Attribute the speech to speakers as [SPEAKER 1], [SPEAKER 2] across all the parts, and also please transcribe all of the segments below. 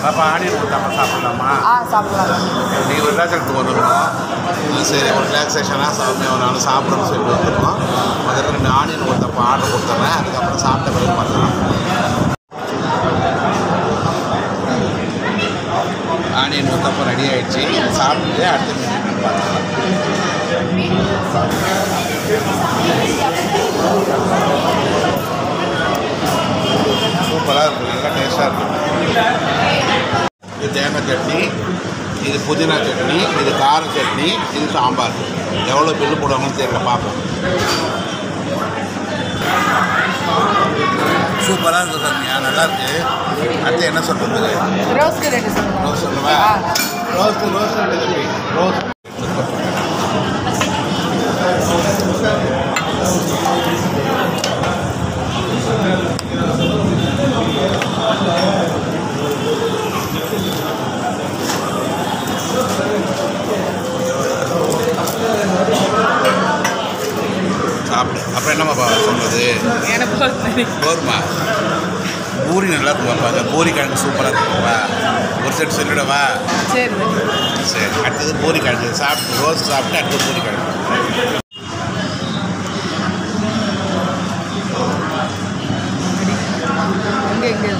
[SPEAKER 1] பாப்பா ஆனியன் ஊத்தாமல் சாப்பிடலாமா
[SPEAKER 2] ஆ சாப்பிடலாம்
[SPEAKER 1] நீ ஒரு ரிலாக்ஸேஷனுக்கு வந்துருக்கோம் சரி ஒரு ரிலாக்ஸேஷனாக சாப்பிட்டு நானும் சாப்பிட்றேன்னு சொல்லிட்டு வந்துருக்கோம் முதல்ல ரெண்டு ஆனியன் ஊத்தப்போ ஆர்டர் கொடுத்துட்றேன் அதுக்கப்புறம் சாப்பிட்ட பிறகு பார்த்துக்கலாம் ஆனியன் ஊத்தப்பம் ரெடி ஆயிடுச்சு சாப்பிட்டுட்டு அடுத்த மீன் பார்த்துக்கலாம் சூப்பராக இருக்கும் நல்லா டேஸ்ட்டாக இருக்கும் இது தேங்காய் சட்னி இது புதினா சட்னி இது கார சட்னி இது சாம்பார் எவ்வளோ பில்லு போடுவாங்கன்னு தெரியல பார்ப்போம் சூப்பராக இருக்குது சத்யா நல்லா இருக்கு அடுத்து என்ன சொல்கிறது
[SPEAKER 2] ரோஸ்க்கு ரெண்டு சொல்லுங்கள்
[SPEAKER 1] ரோஸ் சொல்லுவா
[SPEAKER 2] ஆ
[SPEAKER 1] ரோஸ் ரோஸ் தம்பி ரோஸ் சாப்பிடு அப்புறம் என்னம்மா சொல்கிறது
[SPEAKER 2] எனக்கு போதும்
[SPEAKER 1] போருமா பூரி நல்லா இருக்கும் பாப்பா பூரி கிழங்கு சூப்பராக இருக்கும்ப்பா ஒரு செட் சொல்லிவிடவா
[SPEAKER 2] சரி
[SPEAKER 1] சரி அடுத்தது பூரி கிழங்கு சாப்பிட்டு ரோஸ் சாப்பிட்டு அடுத்தது பூரி கிழங்கு
[SPEAKER 2] இங்கே இங்கே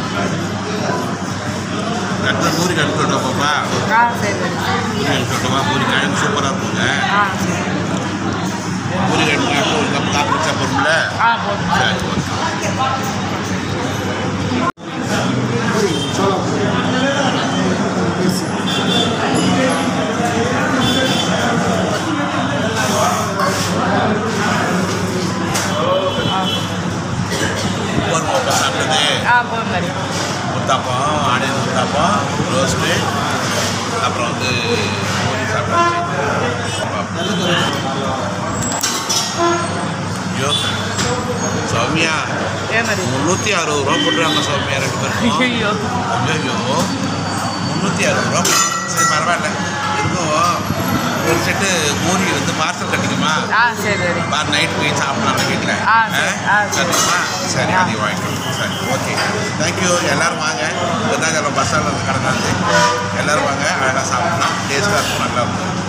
[SPEAKER 1] அடுத்தது பூரி கிழங்கு சொல்லிட்டு பாப்பா
[SPEAKER 2] ஆ சரி
[SPEAKER 1] பூரி கிழங்கு சொல்லிட்டுவா பூரி கிழங்கு சூப்பராக இருக்குங்க
[SPEAKER 2] ஆ
[SPEAKER 1] பூரி கிழங்கு அடுத்து ஒரு கப் காப்பி சாப்பிடும்ல
[SPEAKER 2] ஆ போதும்
[SPEAKER 1] சரி ஓகே சூப்பர் பாப்பா சாப்பிட்டது
[SPEAKER 2] ஆ போதும் மாதிரி
[SPEAKER 1] உத்தாப்பம் ஆனியன் உத்தாப்பம் ரோஸ்ட்டு அப்புறம் வந்து பூரி சாப்பிட்டாச்சு ஐயோ சௌமியா
[SPEAKER 2] ஏன் மாதிரி
[SPEAKER 1] முந்நூற்றி அறுபது ரூபா போட்டுருவாங்க சௌமியா ரெண்டு பேருக்கும்
[SPEAKER 2] ஐயோ
[SPEAKER 1] ஐயோ முந்நூற்றி அறுபது ரூபா சரி பரவாயில்ல இருக்கும் ஒரு செட்டு பூரி வந்து பார்சல் கட்டிக்குமா
[SPEAKER 2] ஆ சரி சரி
[SPEAKER 1] பார் நைட் போய் சாப்பிடலாம் வீட்டில்
[SPEAKER 2] ஆ, சரி. ஆ, சரி.
[SPEAKER 1] சரிம்மா சரி
[SPEAKER 2] ஆ.
[SPEAKER 1] அதையும் வாங்கிக்கலாம் சரி ஓகே தேங்க்யூ எல்லோரும் வாங்க விருதாச்சலம் பஸ் ஸ்டாண்டில் கடந்தாந்து எல்லோரும் வாங்க அழகாக சாப்பிடலாம் டேஸ்ட்டாக இருக்கும் நல்லா இருக்கும்